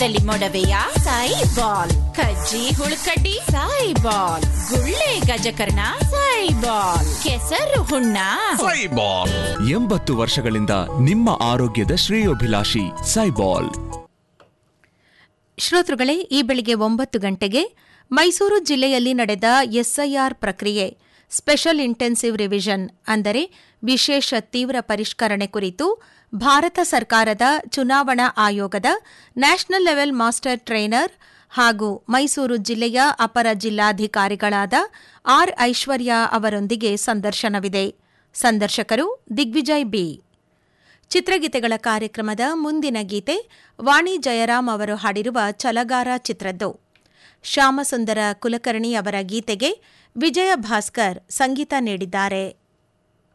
ಮುಖದಲ್ಲಿ ಮೊಡವೆಯ ಸಾಯಿ ಬಾಲ್ ಕಜ್ಜಿ ಹುಳುಕಡ್ಡಿ ಸಾಯಿ ಬಾಲ್ ಗುಳ್ಳೆ ಗಜಕರ್ಣ ಸಾಯಿ ಬಾಲ್ ಕೆಸರು ಹುಣ್ಣ ಸೈಬಾಲ್ ಎಂಬತ್ತು ವರ್ಷಗಳಿಂದ ನಿಮ್ಮ ಆರೋಗ್ಯದ ಶ್ರೇಯೋಭಿಲಾಷಿ ಸೈಬಾಲ್ ಶ್ರೋತೃಗಳೇ ಈ ಬೆಳಿಗ್ಗೆ ಒಂಬತ್ತು ಗಂಟೆಗೆ ಮೈಸೂರು ಜಿಲ್ಲೆಯಲ್ಲಿ ನಡೆದ ಎಸ್ಐಆರ್ ಪ್ರಕ್ರಿಯೆ ಸ್ಪೆಷಲ್ ಇಂಟೆನ್ಸಿವ್ ರಿವಿಷನ್ ಅಂದರೆ ವಿಶೇಷ ತೀವ್ರ ಪರಿಷ್ಕರಣೆ ಕುರಿತು ಭಾರತ ಸರ್ಕಾರದ ಚುನಾವಣಾ ಆಯೋಗದ ನ್ಯಾಷನಲ್ ಲೆವೆಲ್ ಮಾಸ್ಟರ್ ಟ್ರೈನರ್ ಹಾಗೂ ಮೈಸೂರು ಜಿಲ್ಲೆಯ ಅಪರ ಜಿಲ್ಲಾಧಿಕಾರಿಗಳಾದ ಆರ್ ಐಶ್ವರ್ಯ ಅವರೊಂದಿಗೆ ಸಂದರ್ಶನವಿದೆ ಸಂದರ್ಶಕರು ದಿಗ್ವಿಜಯ್ ಬಿ ಚಿತ್ರಗೀತೆಗಳ ಕಾರ್ಯಕ್ರಮದ ಮುಂದಿನ ಗೀತೆ ವಾಣಿ ಜಯರಾಮ್ ಅವರು ಹಾಡಿರುವ ಛಲಗಾರ ಚಿತ್ರದ್ದು ಶ್ಯಾಮಸುಂದರ ಕುಲಕರ್ಣಿ ಅವರ ಗೀತೆಗೆ ವಿಜಯ ಭಾಸ್ಕರ್ ಸಂಗೀತ ನೀಡಿದ್ದಾರೆ